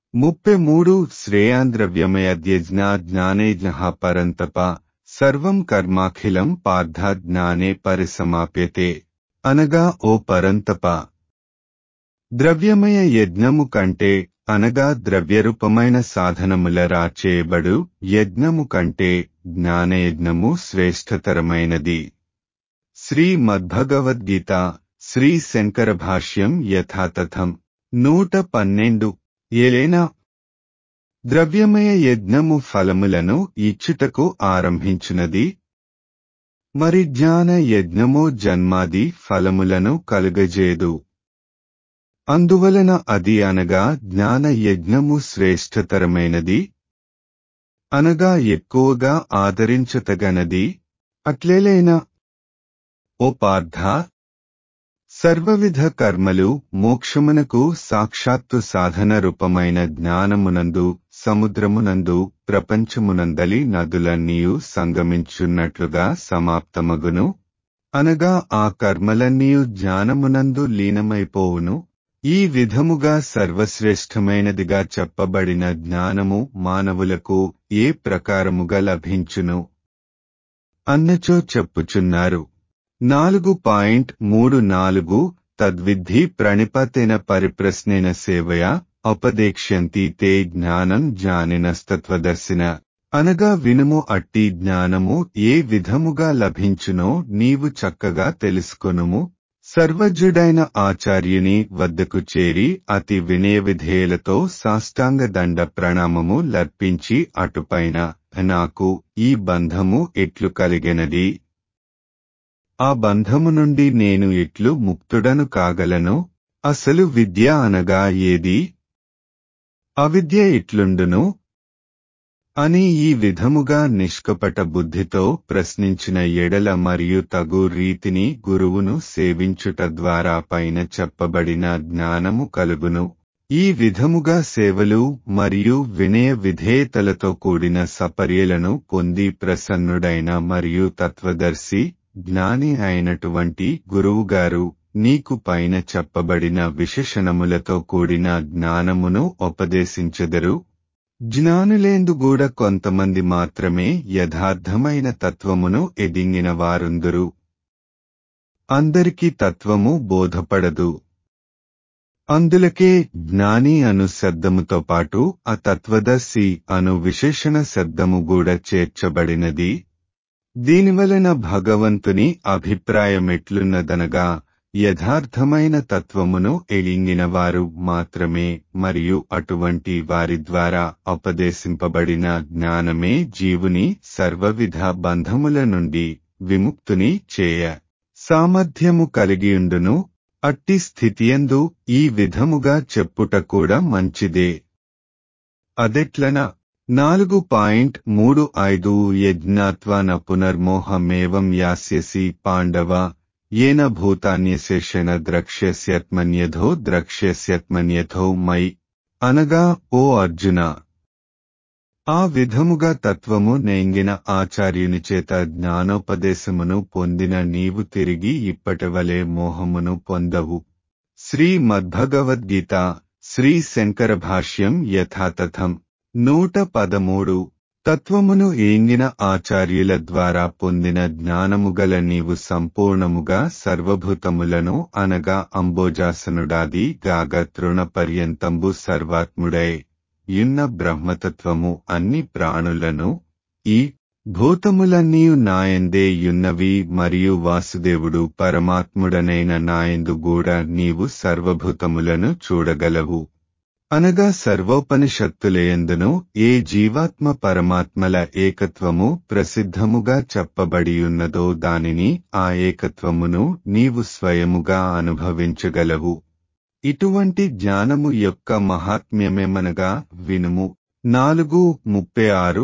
ముప్పై మూడు శ్రేయాంద్రవ్యమయద్యజ్ఞా జ్ఞానేజ్ఞ పరంతప సర్వం కర్మాఖిలం పార్థ జ్ఞానే పరిసమాప్యతే అనగా ఓ పరంతప ద్రవ్యమయ యజ్ఞము కంటే అనగా ద్రవ్యరూపమైన సాధనముల రాచేయబడు యజ్ఞము కంటే జ్ఞానయజ్ఞము శ్రేష్టతరమైనది శ్రీ మద్భగవద్గీత శ్రీ శంకర భాష్యం యథాతథం నూట పన్నెండు ఏలైనా ద్రవ్యమయ యజ్ఞము ఫలములను ఇచ్చుటకు ఆరంభించినది మరి జ్ఞాన యజ్ఞము జన్మాది ఫలములను కలుగజేదు అందువలన అది అనగా జ్ఞాన యజ్ఞము శ్రేష్టతరమైనది అనగా ఎక్కువగా ఆదరించతగనది అట్లేలైనా ఓ పార్థ సర్వవిధ కర్మలు మోక్షమునకు సాక్షాత్తు సాధన రూపమైన జ్ఞానమునందు సముద్రమునందు ప్రపంచమునందలి నదులన్నీయు సంగమించున్నట్లుగా సమాప్తమగును అనగా ఆ కర్మలన్నీయు జ్ఞానమునందు లీనమైపోవును ఈ విధముగా సర్వశ్రేష్టమైనదిగా చెప్పబడిన జ్ఞానము మానవులకు ఏ ప్రకారముగా లభించును అన్నచో చెప్పుచున్నారు నాలుగు పాయింట్ మూడు నాలుగు తద్విద్ధి ప్రణిపతేన పరిప్రశ్నేన సేవయా ఉపదేక్ష్యంతి తే జ్ఞానం జ్ఞానినస్తత్వదర్శిన అనగా వినుము అట్టి జ్ఞానము ఏ విధముగా లభించునో నీవు చక్కగా తెలుసుకొనుము సర్వజ్ఞుడైన ఆచార్యుని వద్దకు చేరి అతి వినయ విధేయులతో సాష్టాంగ దండ ప్రణామము లర్పించి అటుపైన నాకు ఈ బంధము ఎట్లు కలిగినది ఆ బంధము నుండి నేను ఎట్లు ముక్తుడను కాగలను అసలు విద్య అనగా ఏది అవిద్య ఎట్లుండును అని ఈ విధముగా నిష్కపట బుద్ధితో ప్రశ్నించిన ఎడల మరియు తగు రీతిని గురువును సేవించుట ద్వారా పైన చెప్పబడిన జ్ఞానము కలుగును ఈ విధముగా సేవలు మరియు వినయ విధేయతలతో కూడిన సపర్యలను పొంది ప్రసన్నుడైన మరియు తత్వదర్శి జ్ఞాని అయినటువంటి గురువుగారు నీకు పైన చెప్పబడిన విశేషణములతో కూడిన జ్ఞానమును ఉపదేశించెదరు జ్ఞానులేందు కూడా కొంతమంది మాత్రమే యథార్థమైన తత్వమును ఎదింగిన వారుందురు అందరికీ తత్వము బోధపడదు అందులకే జ్ఞాని అను శబ్దముతో పాటు ఆ తత్వదర్శి అను విశేషణ శబ్దము కూడా చేర్చబడినది దీనివలన భగవంతుని అభిప్రాయమెట్లున్నదనగా యథార్థమైన తత్వమును ఎలింగినవారు మాత్రమే మరియు అటువంటి వారి ద్వారా ఉపదేశింపబడిన జ్ఞానమే జీవుని సర్వవిధ బంధముల నుండి విముక్తుని చేయ సామర్థ్యము కలిగియుండును అట్టి స్థితియందు ఈ విధముగా చెప్పుట కూడా మంచిదే అదెట్లన నాలుగు పాయింట్ మూడు ఐదు యజ్ఞాత్వాన పునర్మోహమేవం యాస్యసి పాండవ ఏన భూతాన్యశేషణ ద్రక్ష్యస్యత్మన్యథో ద్రక్ష్యస్యత్మన్యథో మై అనగా ఓ అర్జున ఆ విధముగా తత్వము నేంగిన ఆచార్యుని చేత జ్ఞానోపదేశమును పొందిన నీవు తిరిగి ఇప్పటివలే మోహమును పొందవు శ్రీ మద్భగవద్గీత శ్రీ శంకర భాష్యం యథాతథం నూట పదమూడు తత్వమును ఏంగిన ఆచార్యుల ద్వారా పొందిన జ్ఞానముగల నీవు సంపూర్ణముగా సర్వభూతములను అనగా అంబోజాసనుడాది గాగ తృణ పర్యంతంబు సర్వాత్ముడై యున్న బ్రహ్మతత్వము అన్ని ప్రాణులను ఈ భూతములన్నీయు నాయందే యున్నవి మరియు వాసుదేవుడు పరమాత్ముడనైన నాయందు కూడా నీవు సర్వభూతములను చూడగలవు అనగా సర్వోపనిషత్తులయందును ఏ జీవాత్మ పరమాత్మల ఏకత్వము ప్రసిద్ధముగా చెప్పబడియున్నదో దానిని ఆ ఏకత్వమును నీవు స్వయముగా అనుభవించగలవు ఇటువంటి జ్ఞానము యొక్క మహాత్మ్యమేమనగా వినుము నాలుగు ముప్పై ఆరు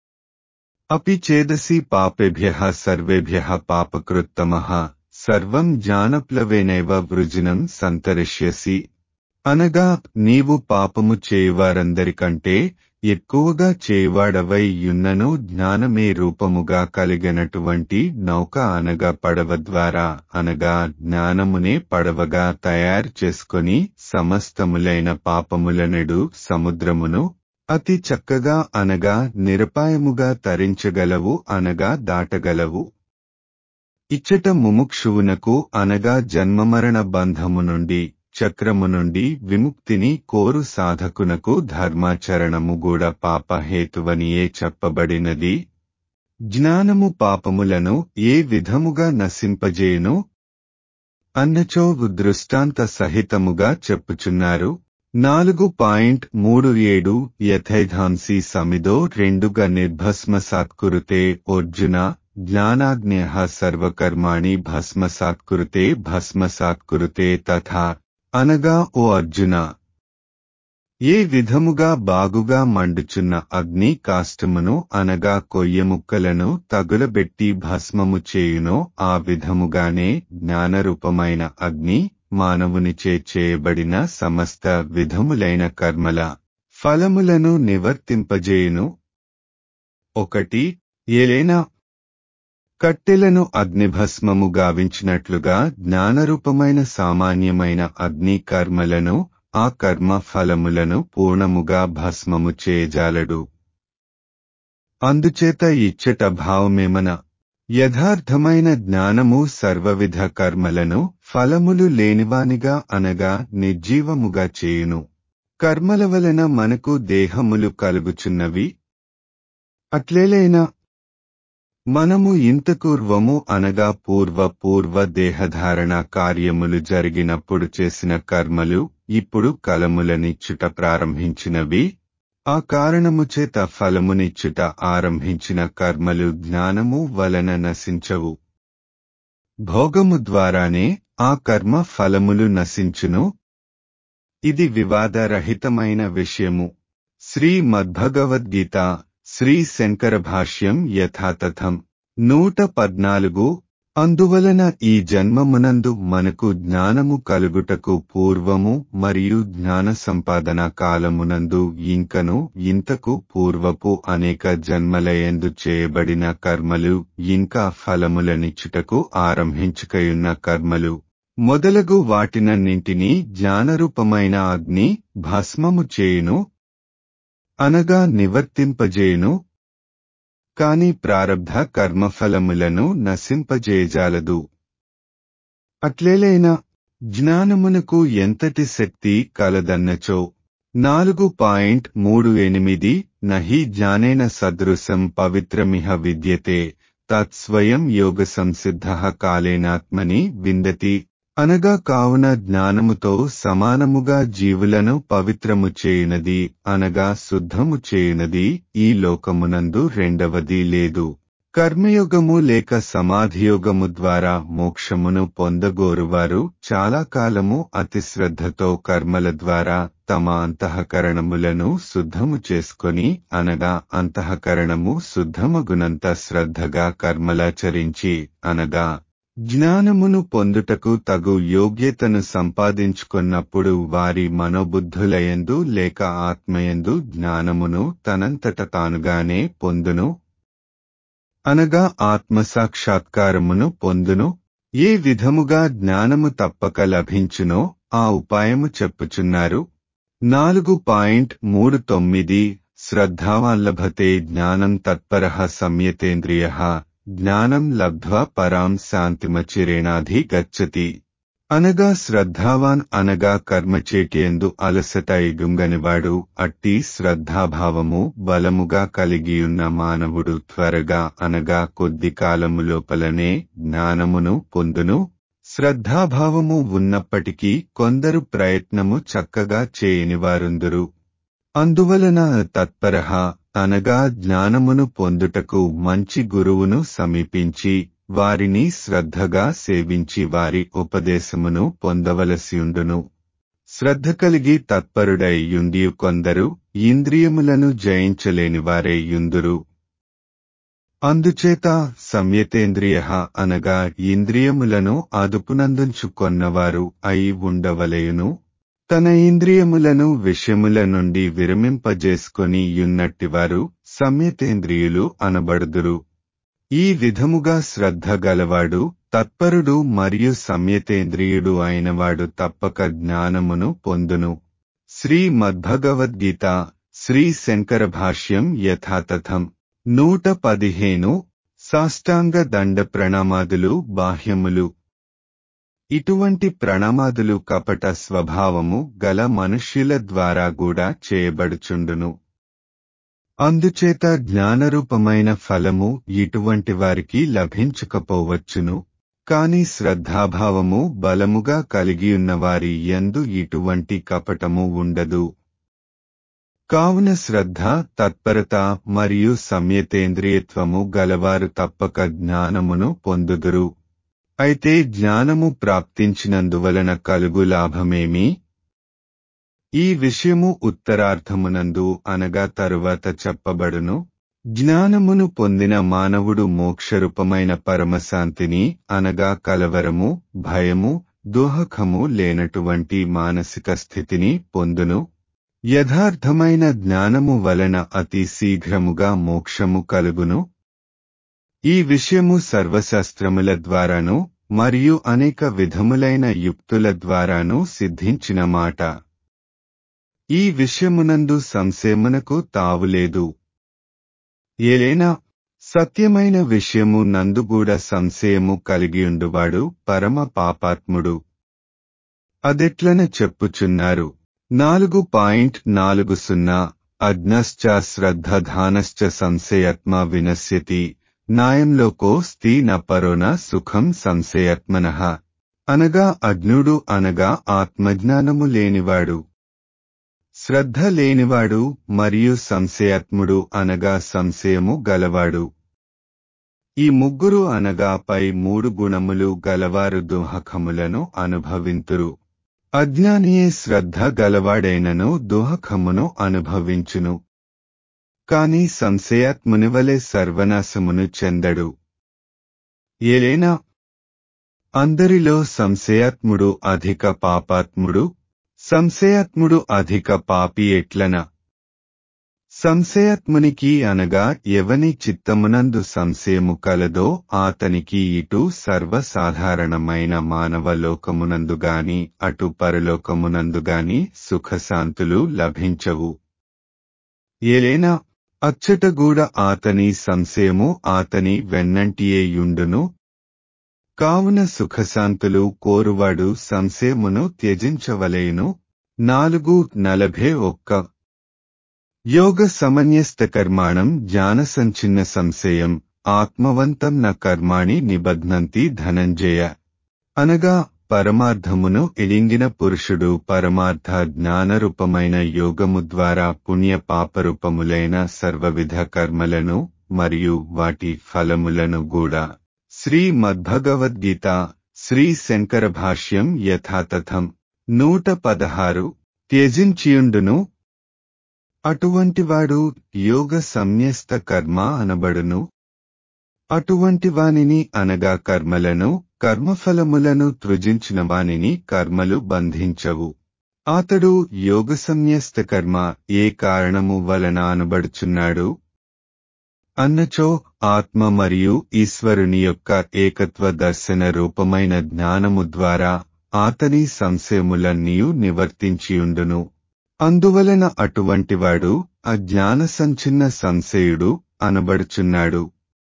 అపి చేదసి పాపేభ్య సర్వేభ్య పాపకృత్తమ సర్వం జ్ఞానప్లవేనైవ వృజినం సంతరిష్యసి అనగా నీవు పాపము చేయువారందరికంటే ఎక్కువగా చేవాడవై యున్నను జ్ఞానమే రూపముగా కలిగినటువంటి నౌక అనగా పడవ ద్వారా అనగా జ్ఞానమునే పడవగా తయారు చేసుకొని సమస్తములైన పాపములనెడు సముద్రమును అతి చక్కగా అనగా నిరపాయముగా తరించగలవు అనగా దాటగలవు ఇచ్చట ముముక్షువునకు అనగా జన్మమరణ బంధము నుండి చక్రము నుండి విముక్తిని కోరు సాధకునకు ధర్మాచరణము కూడా పాపహేతువనియే చెప్పబడినది జ్ఞానము పాపములను ఏ విధముగా నశింపజేయును అన్నచో దృష్టాంత సహితముగా చెప్పుచున్నారు నాలుగు పాయింట్ మూడు ఏడు యథైధాంసి సమిదో రెండుగా నిర్భస్మసాత్కురుతే అర్జున జ్ఞానాగ్నేయ సర్వకర్మాణి భస్మసాత్కురుతే భస్మసాత్కురుతే తథా అనగా ఓ అర్జున ఏ విధముగా బాగుగా మండుచున్న అగ్ని కాష్టమును అనగా కొయ్య ముక్కలను తగులబెట్టి భస్మము చేయునో ఆ విధముగానే జ్ఞానరూపమైన అగ్ని మానవునిచే చేయబడిన సమస్త విధములైన కర్మల ఫలములను నివర్తింపజేయును ఒకటి ఏలైనా కట్టెలను అగ్నిభస్మము గావించినట్లుగా జ్ఞానరూపమైన సామాన్యమైన అగ్ని కర్మలను ఆ కర్మ ఫలములను పూర్ణముగా భస్మము చేయజాలడు అందుచేత ఇచ్చట భావమేమన యథార్థమైన జ్ఞానము సర్వవిధ కర్మలను ఫలములు లేనివానిగా అనగా నిర్జీవముగా చేయును కర్మల వలన మనకు దేహములు కలుగుచున్నవి అట్లేలైనా మనము ఇంతకూర్వము అనగా పూర్వ పూర్వ దేహధారణ కార్యములు జరిగినప్పుడు చేసిన కర్మలు ఇప్పుడు కలములనిచ్చుట ప్రారంభించినవి ఆ కారణము చేత ఫలమునిచ్చుట ఆరంభించిన కర్మలు జ్ఞానము వలన నశించవు భోగము ద్వారానే ఆ కర్మ ఫలములు నశించును ఇది వివాదరహితమైన విషయము శ్రీ మద్భగవద్గీత శ్రీ శంకర భాష్యం యథాతథం నూట పద్నాలుగు అందువలన ఈ జన్మమునందు మనకు జ్ఞానము కలుగుటకు పూర్వము మరియు జ్ఞాన సంపాదన కాలమునందు ఇంకను ఇంతకు పూర్వపు అనేక జన్మలయందు చేయబడిన కర్మలు ఇంకా ఫలములనిచ్చుటకు ఆరంభించుకయున్న కర్మలు మొదలగు వాటినన్నింటినీ జ్ఞానరూపమైన అగ్ని భస్మము చేయును అనగా నివర్తింపజేయును కాని ప్రారబ్ధ కర్మఫలములను నశింపజేయజాలదు అట్లేలైనా జ్ఞానమునకు ఎంతటి శక్తి కలదన్నచో నాలుగు పాయింట్ మూడు ఎనిమిది నహి జ్ఞానేన సదృశం పవిత్రమిహ విద్యతే తత్స్వయం యోగ సంసిద్ధ కాలేనాత్మని విందతి అనగా కావున జ్ఞానముతో సమానముగా జీవులను పవిత్రము చేయునది అనగా శుద్ధము చేయునది ఈ లోకమునందు రెండవది లేదు కర్మయోగము లేక సమాధియోగము ద్వారా మోక్షమును పొందగోరువారు చాలా కాలము అతి శ్రద్ధతో కర్మల ద్వారా తమ అంతఃకరణములను శుద్ధము చేసుకొని అనగా అంతఃకరణము శుద్ధమగునంత శ్రద్ధగా కర్మలాచరించి అనగా జ్ఞానమును పొందుటకు తగు యోగ్యతను సంపాదించుకున్నప్పుడు వారి మనోబుద్ధులయందు లేక ఆత్మయందు జ్ఞానమును తనంతట తానుగానే పొందును అనగా ఆత్మసాక్షాత్కారమును పొందును ఏ విధముగా జ్ఞానము తప్పక లభించునో ఆ ఉపాయము చెప్పుచున్నారు నాలుగు పాయింట్ మూడు తొమ్మిది శ్రద్ధావాల్లభతే జ్ఞానం తత్పర సంయతేంద్రియ జ్ఞానం లబ్ధ్వా పరాం శాంతిమచిరేణాధి గచ్చతి అనగా శ్రద్ధావాన్ అనగా కర్మచేటియందు అలసట ఇగుంగనివాడు అట్టి శ్రద్ధాభావము బలముగా కలిగియున్న మానవుడు త్వరగా అనగా కొద్ది కాలము లోపలనే జ్ఞానమును పొందును శ్రద్ధాభావము ఉన్నప్పటికీ కొందరు ప్రయత్నము చక్కగా చేయనివారుందురు అందువలన తత్పరహ అనగా జ్ఞానమును పొందుటకు మంచి గురువును సమీపించి వారిని శ్రద్ధగా సేవించి వారి ఉపదేశమును పొందవలసియుండును శ్రద్ధ కలిగి తత్పరుడై యుండి కొందరు ఇంద్రియములను జయించలేని వారే యుందురు అందుచేత సంయతేంద్రియ అనగా ఇంద్రియములను అదుపునందుంచుకొన్నవారు అయి ఉండవలయును తన ఇంద్రియములను విషయముల నుండి విరమింపజేసుకొని యున్నట్టివారు సంయతేంద్రియులు అనబడుదురు ఈ విధముగా శ్రద్ధ గలవాడు తత్పరుడు మరియు సంయతేంద్రియుడు అయినవాడు తప్పక జ్ఞానమును పొందును శ్రీ మద్భగవద్గీత శ్రీ శంకర భాష్యం యథాతథం నూట పదిహేను సాష్టాంగ దండ ప్రణామాదులు బాహ్యములు ఇటువంటి ప్రణామాదులు కపట స్వభావము గల మనుష్యుల ద్వారా కూడా చేయబడుచుండును అందుచేత జ్ఞానరూపమైన ఫలము ఇటువంటి వారికి లభించకపోవచ్చును కాని శ్రద్ధాభావము బలముగా కలిగియున్న వారి యందు ఇటువంటి కపటము ఉండదు కావున శ్రద్ధ తత్పరత మరియు సంయతేంద్రియత్వము గలవారు తప్పక జ్ఞానమును పొందుదురు అయితే జ్ఞానము ప్రాప్తించినందువలన కలుగు లాభమేమి ఈ విషయము ఉత్తరార్థమునందు అనగా తరువాత చెప్పబడును జ్ఞానమును పొందిన మానవుడు మోక్షరూపమైన పరమశాంతిని అనగా కలవరము భయము దోహకము లేనటువంటి మానసిక స్థితిని పొందును యథార్థమైన జ్ఞానము వలన అతి శీఘ్రముగా మోక్షము కలుగును ఈ విషయము సర్వశాస్త్రముల ద్వారాను మరియు అనేక విధములైన యుక్తుల ద్వారాను సిద్ధించిన మాట ఈ విషయమునందు సంశయమునకు తావులేదు ఏలైనా సత్యమైన విషయము నందుగూడ సంశయము కలిగియుండువాడు పరమ పాపాత్ముడు అదెట్లన చెప్పుచున్నారు నాలుగు పాయింట్ నాలుగు సున్నా అజ్ఞశ్చ శ్రద్ధధానశ్చ సంశయత్మ వినశ్యతి నాయంలోకో స్థీ నపరోన సుఖం సంశయత్మన అనగా అజ్ఞుడు అనగా ఆత్మజ్ఞానము లేనివాడు శ్రద్ధ లేనివాడు మరియు సంశయాత్ముడు అనగా సంశయము గలవాడు ఈ ముగ్గురు అనగా పై మూడు గుణములు గలవారు దుహకములను అనుభవింతురు అజ్ఞానియే శ్రద్ధ గలవాడైనను దుహకమును అనుభవించును కాని సంశయాత్ముని వలె సర్వనాశమును చెందడు ఏలైనా అందరిలో సంశయాత్ముడు అధిక పాపాత్ముడు సంశయాత్ముడు అధిక పాపి ఎట్లన సంశయాత్మునికి అనగా ఎవని చిత్తమునందు సంశయము కలదో ఆతనికి ఇటు సర్వసాధారణమైన మానవ లోకమునందుగాని అటు పరలోకమునందుగాని సుఖశాంతులు లభించవు ఏలైనా అచ్చటగూడ ఆతని సంశయము ఆతని వెన్నంటియేయుండును కావున సుఖశాంతులు కోరువాడు సంశయమును త్యజించవలేను నాలుగు నలభై ఒక్క యోగ సమన్యస్త కర్మాణం జ్ఞానసంచిన్న సంశయం ఆత్మవంతం న కర్మాణి నిబధ్నంతి ధనంజయ అనగా పరమార్థమును ఇలింగిన పురుషుడు పరమార్థ జ్ఞానరూపమైన యోగము ద్వారా పుణ్య పాపరూపములైన సర్వవిధ కర్మలను మరియు వాటి ఫలములను కూడా శ్రీ మద్భగవద్గీత శ్రీ శంకర భాష్యం యథాతథం నూట పదహారు త్యజించియుండును అటువంటివాడు యోగ సంన్యస్త కర్మ అనబడును అటువంటి వానిని అనగా కర్మలను కర్మఫలములను త్రుజించిన వానిని కర్మలు బంధించవు అతడు యోగ సంన్యస్త కర్మ ఏ కారణము వలన అనబడుచున్నాడు అన్నచో ఆత్మ మరియు ఈశ్వరుని యొక్క ఏకత్వ దర్శన రూపమైన జ్ఞానము ద్వారా ఆతని సంశయములన్నీయు నివర్తించియుండును అందువలన అటువంటివాడు అజ్ఞాన సంచిన్న సంశయుడు అనబడుచున్నాడు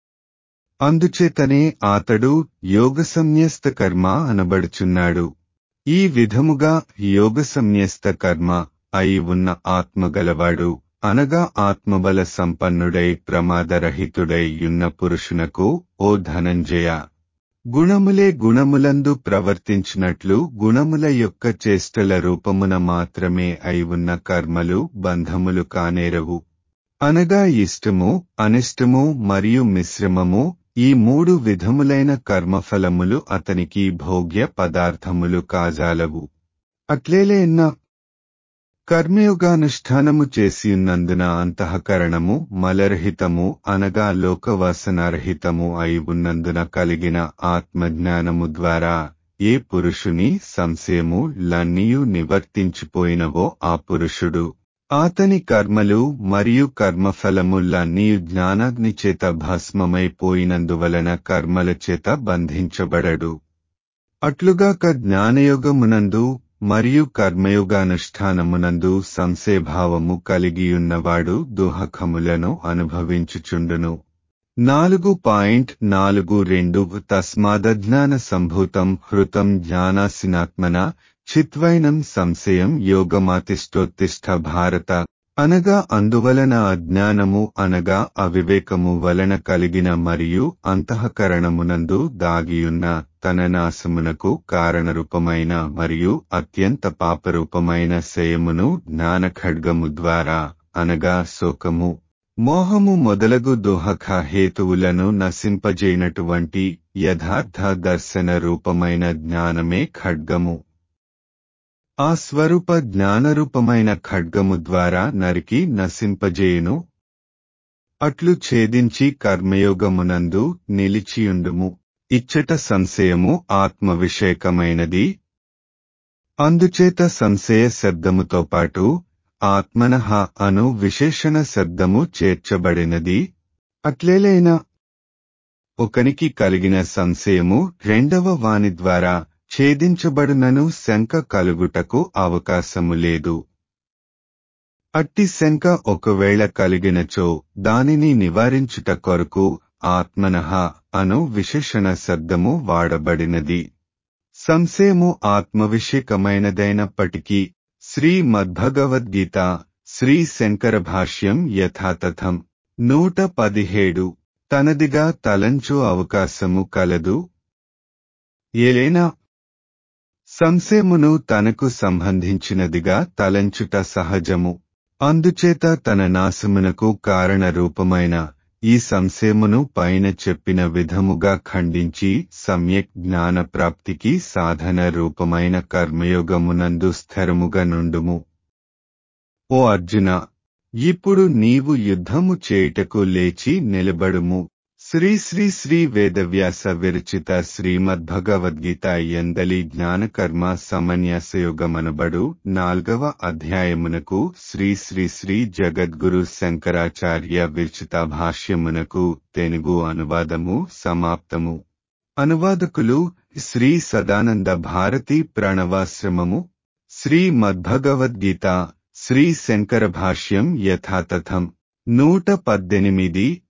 అందుచేతనే ఆతడు యోగ సంన్యస్త కర్మ అనబడుచున్నాడు ఈ విధముగా యోగ సంన్యస్త కర్మ అయి ఉన్న ఆత్మగలవాడు అనగా ఆత్మబల సంపన్నుడై ప్రమాదరహితుడై యున్న పురుషునకు ఓ ధనంజయ గుణములే గుణములందు ప్రవర్తించినట్లు గుణముల యొక్క చేష్టల రూపమున మాత్రమే అయి ఉన్న కర్మలు బంధములు కానేరవు అనగా ఇష్టము అనిష్టము మరియు మిశ్రమము ఈ మూడు విధములైన కర్మఫలములు అతనికి భోగ్య పదార్థములు కాజాలవు అట్లేలేన్న కర్మయోగానుష్ఠానము చేసియున్నందున అంతఃకరణము మలరహితము అనగా లోకవాసనారహితము అయి ఉన్నందున కలిగిన ఆత్మజ్ఞానము ద్వారా ఏ పురుషుని సంశయము లన్నీయు నివర్తించిపోయినవో ఆ పురుషుడు ఆతని కర్మలు మరియు కర్మఫలములన్నీ జ్ఞానాగ్ని చేత భస్మమైపోయినందువలన కర్మల చేత బంధించబడడు అట్లుగాక జ్ఞానయోగమునందు మరియు కర్మయోగానుష్ఠానమునందు సంశయభావము కలిగియున్నవాడు దుహకములను అనుభవించుచుండును నాలుగు పాయింట్ నాలుగు రెండు తస్మాదజ్ఞాన సంభూతం హృతం జ్ఞానాసినాత్మన చిత్వైనం సంశయం యోగమాతిష్టోత్తిష్ట భారత అనగా అందువలన అజ్ఞానము అనగా అవివేకము వలన కలిగిన మరియు అంతఃకరణమునందు దాగియున్న తన నాశమునకు కారణరూపమైన మరియు అత్యంత పాపరూపమైన శయమును జ్ఞానఖడ్గము ద్వారా అనగా శోకము మోహము మొదలగు దోహక హేతువులను నశింపజేయనటువంటి యథార్థ దర్శన రూపమైన జ్ఞానమే ఖడ్గము ఆ స్వరూప జ్ఞానరూపమైన ఖడ్గము ద్వారా నరికి నశింపజేయును అట్లు ఛేదించి కర్మయోగమునందు నిలిచియుండుము ఇచ్చట సంశయము ఆత్మ విషయకమైనది అందుచేత సంశయ శబ్దముతో పాటు ఆత్మనః అను విశేషణ శబ్దము చేర్చబడినది అట్లేలైనా ఒకనికి కలిగిన సంశయము రెండవ వాని ద్వారా ఛేదించబడునను శంక కలుగుటకు అవకాశము లేదు అట్టి శంక ఒకవేళ కలిగినచో దానిని నివారించుట కొరకు ఆత్మనః అను విశేషణ శబ్దము వాడబడినది సంశయము ఆత్మవిషయకమైనదైనప్పటికీ శ్రీ మద్భగవద్గీత శ్రీ శంకర భాష్యం యథాతథం నూట పదిహేడు తనదిగా తలంచు అవకాశము కలదు ఏలైనా సంశయమును తనకు సంబంధించినదిగా తలంచుట సహజము అందుచేత తన నాశమునకు కారణ రూపమైన ఈ సంశయమును పైన చెప్పిన విధముగా ఖండించి సమ్యక్ జ్ఞాన ప్రాప్తికి సాధన రూపమైన కర్మయోగమునందు స్థిరముగా నుండుము ఓ అర్జున ఇప్పుడు నీవు యుద్ధము చేయుటకు లేచి నిలబడుము శ్రీ శ్రీ శ్రీ వేదవ్యాస విరచిత శ్రీమద్భగవద్గీత ఎందలి జ్ఞానకర్మ సమన్యాసయోగమనబడు నాల్గవ అధ్యాయమునకు శ్రీ శ్రీ శ్రీ జగద్గురు శంకరాచార్య విరచిత భాష్యమునకు తెలుగు అనువాదము సమాప్తము అనువాదకులు శ్రీ సదానంద భారతి ప్రణవాశ్రమము శ్రీ మద్భగవద్గీత శ్రీ శంకర భాష్యం యథాతథం నూట పద్దెనిమిది